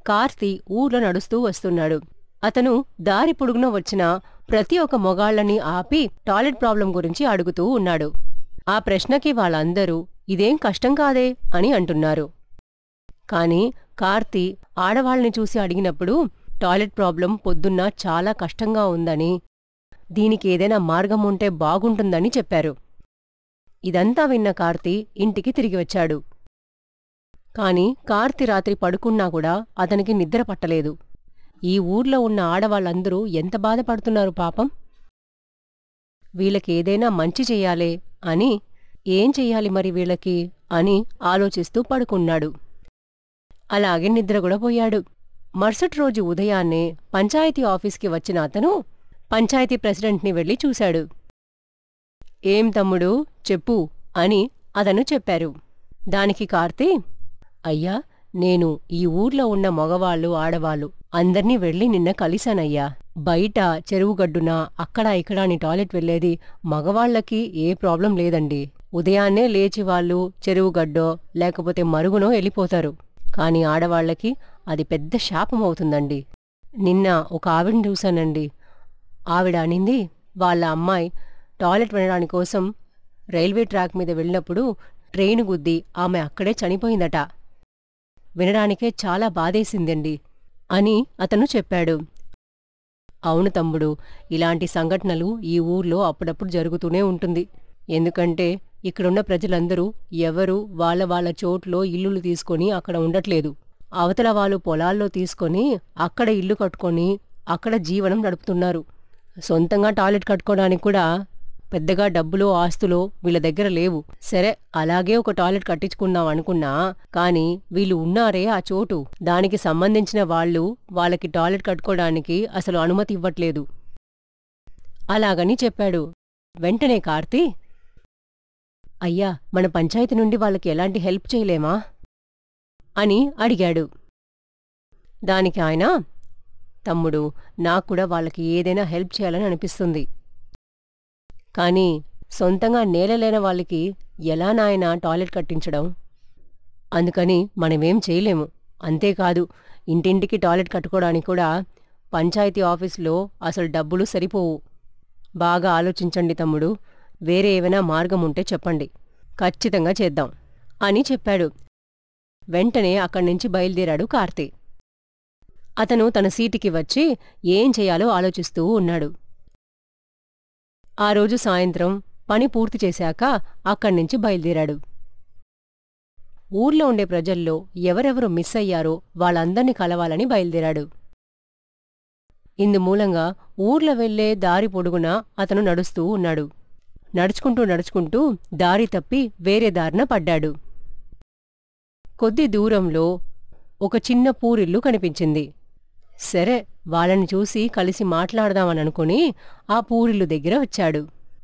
కార్తీ ఊర్లో నడుస్తూ వస్తున్నాడు అతను దారి పొడుగున వచ్చిన ప్రతి ఒక్క మొగాళ్ళని ఆపి టాయిలెట్ ప్రాబ్లం గురించి అడుగుతూ ఉన్నాడు ఆ ప్రశ్నకి వాళ్ళందరూ ఇదేం కష్టం కాదే అని అంటున్నారు కాని కార్తీ ఆడవాళ్ళని చూసి అడిగినప్పుడు టాయిలెట్ ప్రాబ్లం పొద్దున్న చాలా కష్టంగా ఉందని దీనికి ఏదైనా మార్గం ఉంటే బాగుంటుందని చెప్పారు ఇదంతా విన్న కార్తీ ఇంటికి తిరిగి వచ్చాడు కాని కార్తి రాత్రి పడుకున్నా కూడా అతనికి నిద్ర పట్టలేదు ఈ ఊర్లో ఉన్న ఆడవాళ్ళందరూ ఎంత బాధపడుతున్నారు పాపం వీళ్ళకేదైనా మంచి చెయ్యాలే అని ఏం చెయ్యాలి మరి వీళ్ళకి అని ఆలోచిస్తూ పడుకున్నాడు అలాగే నిద్ర కూడా పోయాడు మరుసటి రోజు ఉదయాన్నే పంచాయతీ ఆఫీస్కి వచ్చిన అతను పంచాయతీ ప్రెసిడెంట్ని వెళ్ళి చూశాడు ఏం తమ్ముడు చెప్పు అని అతను చెప్పారు దానికి కార్తీ అయ్యా నేను ఈ ఊర్లో ఉన్న మగవాళ్ళు ఆడవాళ్ళు అందర్నీ వెళ్ళి నిన్న కలిశానయ్యా బయట చెరువుగడ్డున అక్కడ ఇక్కడ అని టాయిలెట్ వెళ్ళేది మగవాళ్లకి ఏ ప్రాబ్లం లేదండి ఉదయాన్నే లేచి వాళ్ళు చెరువుగడ్డో లేకపోతే మరుగునో వెళ్ళిపోతారు కాని ఆడవాళ్లకి అది పెద్ద శాపం అవుతుందండి నిన్న ఒక ఆవిడని చూశానండి ఆవిడ అనింది వాళ్ళ అమ్మాయి టాయిలెట్ వెళ్ళడానికి కోసం రైల్వే ట్రాక్ మీద వెళ్ళినప్పుడు ట్రైను గుద్ది ఆమె అక్కడే చనిపోయిందట వినడానికే చాలా బాధేసిందండి అని అతను చెప్పాడు అవును తమ్ముడు ఇలాంటి సంఘటనలు ఈ ఊర్లో అప్పుడప్పుడు జరుగుతూనే ఉంటుంది ఎందుకంటే ఇక్కడున్న ప్రజలందరూ ఎవరు వాళ్ళ వాళ్ళ చోట్లో ఇల్లులు తీసుకొని అక్కడ ఉండట్లేదు అవతల వాళ్ళు పొలాల్లో తీసుకొని అక్కడ ఇల్లు కట్టుకొని అక్కడ జీవనం నడుపుతున్నారు సొంతంగా టాయిలెట్ కట్టుకోవడానికి కూడా పెద్దగా డబ్బులో ఆస్తులో వీళ్ళ దగ్గర లేవు సరే అలాగే ఒక టాయిలెట్ కట్టించుకున్నాం అనుకున్నా కాని వీళ్ళు ఉన్నారే ఆ చోటు దానికి సంబంధించిన వాళ్ళు వాళ్ళకి టాయిలెట్ కట్టుకోవడానికి అసలు అనుమతి ఇవ్వట్లేదు అలాగని చెప్పాడు వెంటనే కార్తీ అయ్యా మన పంచాయతీ నుండి వాళ్ళకి ఎలాంటి హెల్ప్ చేయలేమా అని అడిగాడు దానికి ఆయన తమ్ముడు నాక్కూడా వాళ్ళకి ఏదైనా హెల్ప్ చేయాలని అనిపిస్తుంది కాని సొంతంగా నేలలేని వాళ్ళకి ఎలా నాయనా టాయిలెట్ కట్టించడం అందుకని మనమేం చేయలేము అంతేకాదు ఇంటింటికి టాయిలెట్ కట్టుకోవడానికి కూడా పంచాయతీ ఆఫీసులో అసలు డబ్బులు సరిపోవు బాగా ఆలోచించండి తమ్ముడు వేరే ఏమైనా మార్గం ఉంటే చెప్పండి ఖచ్చితంగా చేద్దాం అని చెప్పాడు వెంటనే అక్కడ్నుంచి బయలుదేరాడు కార్తీ అతను తన సీటుకి వచ్చి ఏం చేయాలో ఆలోచిస్తూ ఉన్నాడు ఆ రోజు సాయంత్రం పని పూర్తి చేశాక అక్కడ్నుంచి బయలుదేరాడు ఊర్లో ఉండే ప్రజల్లో ఎవరెవరు మిస్ అయ్యారో వాళ్ళందర్నీ కలవాలని బయలుదేరాడు ఇందుమూలంగా ఊర్లో వెళ్లే దారి పొడుగునా అతను నడుస్తూ ఉన్నాడు నడుచుకుంటూ నడుచుకుంటూ దారి తప్పి వేరే దారిన పడ్డాడు కొద్ది దూరంలో ఒక చిన్న పూరిల్లు కనిపించింది సరే వాళ్ళని చూసి కలిసి మాట్లాడదామననుకుని ఆ పూరిల్లు దగ్గర వచ్చాడు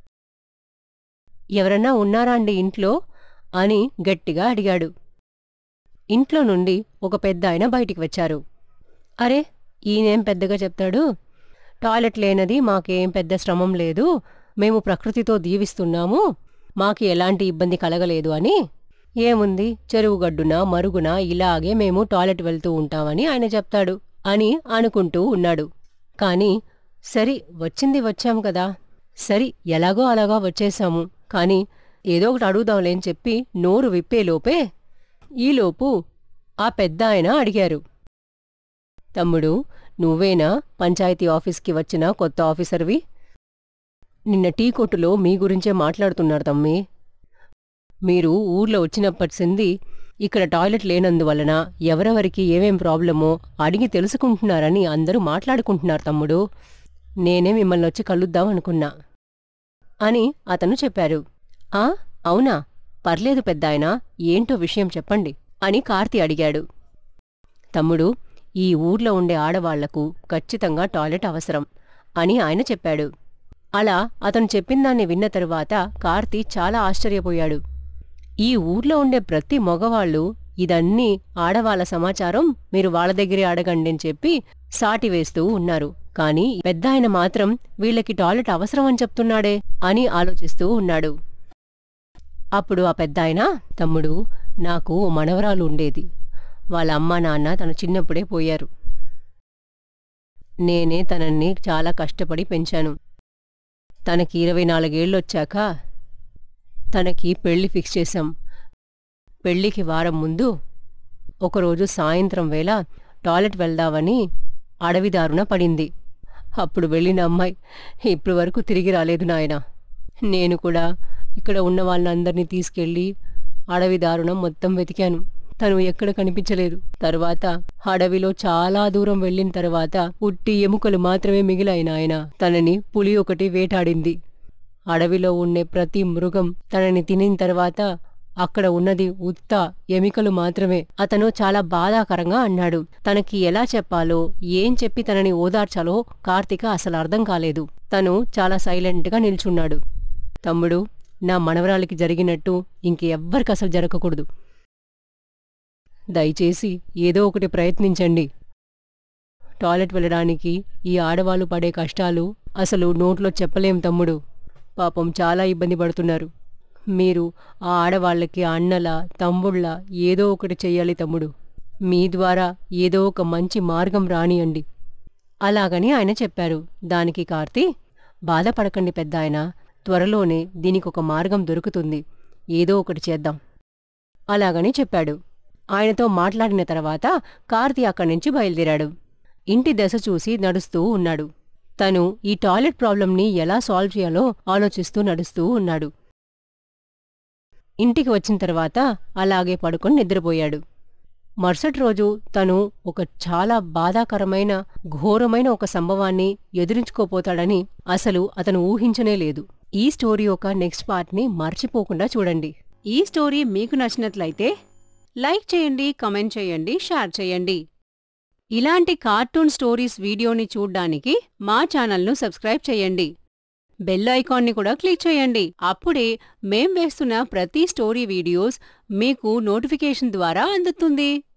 ఎవరన్నా ఉన్నారా అండి ఇంట్లో అని గట్టిగా అడిగాడు ఇంట్లో నుండి ఒక పెద్ద ఆయన బయటికి వచ్చారు అరే ఈయనేం పెద్దగా చెప్తాడు టాయిలెట్ లేనది మాకేం పెద్ద శ్రమం లేదు మేము ప్రకృతితో దీవిస్తున్నాము మాకు ఎలాంటి ఇబ్బంది కలగలేదు అని ఏముంది చెరువుగడ్డున మరుగున ఇలాగే మేము టాయిలెట్ వెళ్తూ ఉంటామని ఆయన చెప్తాడు అని అనుకుంటూ ఉన్నాడు కాని సరి వచ్చింది వచ్చాం కదా సరి ఎలాగో అలాగా వచ్చేశాము కాని ఏదో ఒకటి అడుగుదాంలేని చెప్పి నోరు విప్పేలోపే ఈలోపు ఆ పెద్ద ఆయన అడిగారు తమ్ముడు నువ్వేనా పంచాయతీ ఆఫీస్కి వచ్చిన కొత్త ఆఫీసర్వి నిన్న టీ కొట్టులో మీ గురించే మాట్లాడుతున్నారు తమ్మి మీరు ఊర్లో వచ్చినప్పటి సంది ఇక్కడ టాయిలెట్ లేనందువలన ఎవరెవరికి ఏమేం ప్రాబ్లమో అడిగి తెలుసుకుంటున్నారని అందరూ మాట్లాడుకుంటున్నారు తమ్ముడు నేనే మిమ్మల్ని వచ్చి కలుద్దాం అనుకున్నా అని అతను చెప్పారు ఆ అవునా పర్లేదు పెద్దాయనా ఏంటో విషయం చెప్పండి అని కార్తీ అడిగాడు తమ్ముడు ఈ ఊర్లో ఉండే ఆడవాళ్లకు ఖచ్చితంగా టాయిలెట్ అవసరం అని ఆయన చెప్పాడు అలా అతను చెప్పిందాన్ని విన్న తరువాత కార్తీ చాలా ఆశ్చర్యపోయాడు ఈ ఊర్లో ఉండే ప్రతి మగవాళ్ళు ఇదన్నీ ఆడవాళ్ల సమాచారం మీరు వాళ్ళ దగ్గరే అడగండి అని చెప్పి సాటి వేస్తూ ఉన్నారు కాని పెద్దాయన మాత్రం వీళ్ళకి టాయిలెట్ అవసరమని చెప్తున్నాడే అని ఆలోచిస్తూ ఉన్నాడు అప్పుడు ఆ పెద్దాయన తమ్ముడు నాకు ఓ మనవరాలు ఉండేది వాళ్ళ అమ్మా నాన్న తన చిన్నప్పుడే పోయారు నేనే తనని చాలా కష్టపడి పెంచాను తనకి ఇరవై నాలుగేళ్ళొచ్చాక తనకి పెళ్లి ఫిక్స్ చేశాం పెళ్లికి వారం ముందు ఒకరోజు సాయంత్రం వేళ టాయిలెట్ వెళ్దామని అడవిదారున పడింది అప్పుడు వెళ్ళిన అమ్మాయి ఇప్పటి వరకు తిరిగి రాలేదు నాయన నేను కూడా ఇక్కడ ఉన్న వాళ్ళందరినీ తీసుకెళ్ళి అడవి దారుణం మొత్తం వెతికాను తను ఎక్కడ కనిపించలేదు తర్వాత అడవిలో చాలా దూరం వెళ్ళిన తర్వాత ఉట్టి ఎముకలు మాత్రమే మిగిలాయి నాయన తనని పులి ఒకటి వేటాడింది అడవిలో ఉండే ప్రతి మృగం తనని తినిన తర్వాత అక్కడ ఉన్నది ఉత్త ఎమికలు మాత్రమే అతను చాలా బాధాకరంగా అన్నాడు తనకి ఎలా చెప్పాలో ఏం చెప్పి తనని ఓదార్చాలో కార్తీక అసలు అర్థం కాలేదు తను చాలా సైలెంట్గా నిల్చున్నాడు తమ్ముడు నా మనవరాలికి జరిగినట్టు ఇంకెవ్వరికి అసలు జరగకూడదు దయచేసి ఏదో ఒకటి ప్రయత్నించండి టాయిలెట్ వెళ్ళడానికి ఈ ఆడవాళ్ళు పడే కష్టాలు అసలు నోట్లో చెప్పలేం తమ్ముడు పాపం చాలా ఇబ్బంది పడుతున్నారు మీరు ఆ ఆడవాళ్ళకి అన్నల తమ్ముళ్ళ ఏదో ఒకటి చెయ్యాలి తమ్ముడు మీ ద్వారా ఏదో ఒక మంచి మార్గం రానియండి అలాగని ఆయన చెప్పారు దానికి కార్తీ బాధపడకండి పెద్దాయన త్వరలోనే దీనికొక మార్గం దొరుకుతుంది ఏదో ఒకటి చేద్దాం అలాగని చెప్పాడు ఆయనతో మాట్లాడిన తర్వాత కార్తీ అక్కడి నుంచి బయలుదేరాడు ఇంటి దశ చూసి నడుస్తూ ఉన్నాడు తను ఈ టాయిలెట్ ప్రాబ్లంని ఎలా సాల్వ్ చేయాలో ఆలోచిస్తూ నడుస్తూ ఉన్నాడు ఇంటికి వచ్చిన తర్వాత అలాగే పడుకొని నిద్రపోయాడు మరుసటి రోజు తను ఒక చాలా బాధాకరమైన ఘోరమైన ఒక సంభవాన్ని ఎదురించుకోపోతాడని అసలు అతను ఊహించనే లేదు ఈ స్టోరీ యొక్క నెక్స్ట్ పార్ట్ని మర్చిపోకుండా చూడండి ఈ స్టోరీ మీకు నచ్చినట్లయితే లైక్ చేయండి కమెంట్ చేయండి షేర్ చేయండి ఇలాంటి కార్టూన్ స్టోరీస్ వీడియోని చూడ్డానికి మా ఛానల్ను సబ్స్క్రైబ్ చేయండి బెల్ ఐకాన్ని కూడా క్లిక్ చేయండి అప్పుడే మేం వేస్తున్న ప్రతి స్టోరీ వీడియోస్ మీకు నోటిఫికేషన్ ద్వారా అందుతుంది